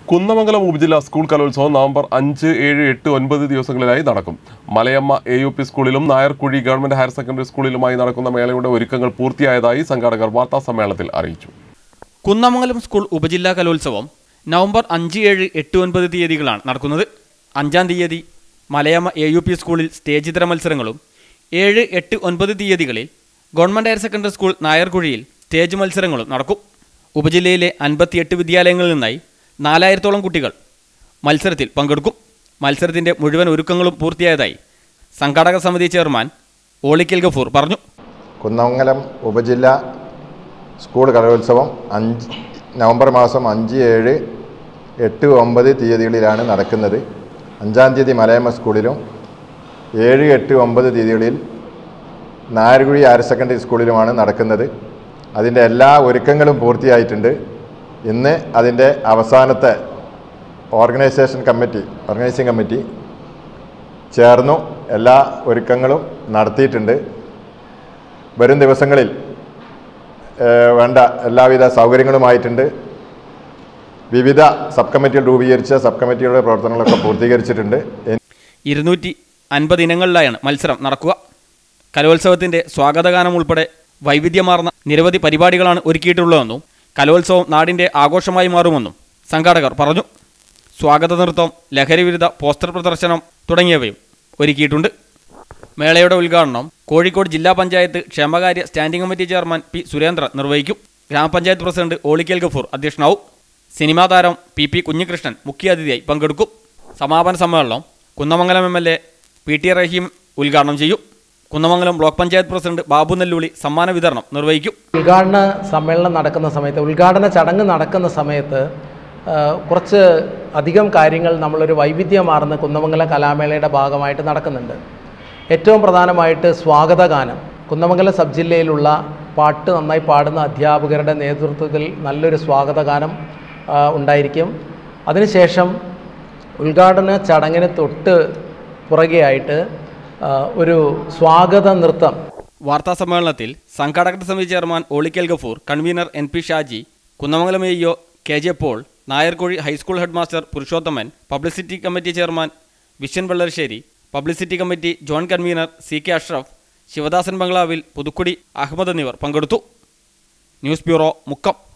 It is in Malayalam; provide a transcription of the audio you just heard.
കുന്നമംഗലം ഉപജില്ലാ സ്കൂൾ കലോത്സവം നവംബർ അഞ്ച് ഏഴ് എട്ട് ഒൻപത് ദിവസങ്ങളിലായി നടക്കും മലയമ്മ എ യു പി സ്കൂളിലും നായർക്കുഴി ഗവൺമെന്റ് ഹയർ സെക്കൻഡറി സ്കൂളിലുമായി നടക്കുന്ന മേളയുടെ ഒരുക്കങ്ങൾ പൂർത്തിയായതായി സംഘാടകർ വാർത്താ സമ്മേളനത്തിൽ അറിയിച്ചു കുന്നമംഗലം സ്കൂൾ ഉപജില്ലാ കലോത്സവം നവംബർ അഞ്ച് ഏഴ് എട്ട് ഒൻപത് തീയതികളാണ് നടക്കുന്നത് അഞ്ചാം തീയതി മലയമ്മ എ യു പി സ്കൂളിൽ സ്റ്റേജ് ഇതര മത്സരങ്ങളും ഏഴ് എട്ട് ഒൻപത് തീയതികളിൽ ഗവൺമെൻറ് ഹയർ സെക്കൻഡറി സ്കൂൾ നായർകുഴിയിൽ സ്റ്റേജ് മത്സരങ്ങളും നടക്കും ഉപജില്ലയിലെ അൻപത്തിയെട്ട് വിദ്യാലയങ്ങളിൽ നിന്നായി നാലായിരത്തോളം കുട്ടികൾ മത്സരത്തിൽ പങ്കെടുക്കും മത്സരത്തിൻ്റെ മുഴുവൻ ഒരുക്കങ്ങളും പൂർത്തിയായതായി സംഘാടക സമിതി ചെയർമാൻ ഓളിക്കൽ ഗഫൂർ പറഞ്ഞു കുന്നമംഗലം ഉപജില്ല സ്കൂൾ കലോത്സവം അഞ്ച് നവംബർ മാസം അഞ്ച് ഏഴ് എട്ട് ഒമ്പത് തീയതികളിലാണ് നടക്കുന്നത് അഞ്ചാം തീയതി മലയമ്മ സ്കൂളിലും ഏഴ് എട്ട് ഒമ്പത് തീയതികളിൽ നായർകുഴി ഹയർ സെക്കൻഡറി സ്കൂളിലുമാണ് നടക്കുന്നത് അതിൻ്റെ എല്ലാ ഒരുക്കങ്ങളും പൂർത്തിയായിട്ടുണ്ട് ഇന്ന് അതിൻ്റെ അവസാനത്തെ ഓർഗനൈസേഷൻ കമ്മിറ്റി ഓർഗനൈസിംഗ് കമ്മിറ്റി ചേർന്നു എല്ലാ ഒരുക്കങ്ങളും നടത്തിയിട്ടുണ്ട് വരും ദിവസങ്ങളിൽ ഏഹ്, വേണ്ട എല്ലാവിധ സൗകര്യങ്ങളുമായിട്ടുണ്ട് വിവിധ സബ് കമ്മിറ്റികൾ രൂപീകരിച്ച സബ് കമ്മിറ്റികളുടെ പ്രവർത്തനങ്ങളൊക്കെ പൂർത്തീകരിച്ചിട്ടുണ്ട് ഇനി ഇരുന്നൂറ്റി അൻപത് ഇനങ്ങളിലായാണ് മത്സരം നടക്കുക കലോത്സവത്തിന്റെ സ്വാഗതഗാനം ഉൾപ്പെടെ വൈവിധ്യമാർന്ന നിരവധി പരിപാടികളാണ് ഒരുക്കിയിട്ടുള്ളതെന്നും കലോത്സവം നാടിന്റെ ആഘോഷമായി മാറുമെന്നും സംഘാടകർ പറഞ്ഞു സ്വാഗത നൃത്തം ലഹരിവിരുദ്ധ പോസ്റ്റർ പ്രദർശനം തുടങ്ങിയവയും ഒരുക്കിയിട്ടുണ്ട് മേളയുടെ ഉദ്ഘാടനം കോഴിക്കോട് ജില്ലാ പഞ്ചായത്ത് ക്ഷേമകാര്യ standing committee chairman P Surendran നിർവഹിക്കും ഗ്രാമപഞ്ചായത്ത് പ്രസിഡന്റ് ഓളിക്കൽ ഗഫൂർ അധ്യക്ഷനാവും സിനിമാ താരം പി പി കുഞ്ഞികൃഷ്ണൻ മുഖ്യാതിഥിയായി പങ്കെടുക്കും സമാപന സമ്മേളനം Kunnamangalam M L A P T Rahim ഉദ്ഘാടനം ചെയ്യും കുന്നമംഗലം ബ്ലോക്ക് പഞ്ചായത്ത് പ്രസിഡന്റ് ബാബു നെല്ലൂളി സമ്മാന വിതരണം നിർവഹിക്കും ഉദ്ഘാടന സമ്മേളനം നടക്കുന്ന സമയത്ത് ഉദ്ഘാടന ചടങ്ങ് നടക്കുന്ന സമയത്ത് ആ, കുറച്ച് അധികം കാര്യങ്ങൾ നമ്മളൊരു വൈവിധ്യമാർന്ന കുന്നമംഗലം കലാമേളയുടെ ഭാഗമായിട്ട് നടക്കുന്നുണ്ട് ഏറ്റവും പ്രധാനമായിട്ട് സ്വാഗതഗാനം കുന്നമംഗലം സബ് ജില്ലയിലുള്ള പാട്ട് നന്നായി പാടുന്ന അധ്യാപകരുടെ നേതൃത്വത്തിൽ നല്ലൊരു സ്വാഗതഗാനം ആ, ഉണ്ടായിരിക്കും അതിനുശേഷം ഉദ്ഘാടന ചടങ്ങിന് തൊട്ട് പുറകെയായിട്ട് ആ, ഒരു സ്വാഗത നൃത്തം വാർത്താ സമ്മേളനത്തിൽ സംഘാടക സമിതി chairman Olikkal Gafoor convener N P Shaji Kunnamangalam A EO K J Paul Nayarkuzhi high school headmaster Purushothaman publicity committee chairman Viswan Vellarassery publicity committee John convener C K Ashraf Sivadasan ബംഗ്ലാവിൽ പുതുക്കുടി അഹമ്മദ് എന്നിവർ പങ്കെടുത്തു ന്യൂസ് ബ്യൂറോ മുക്കം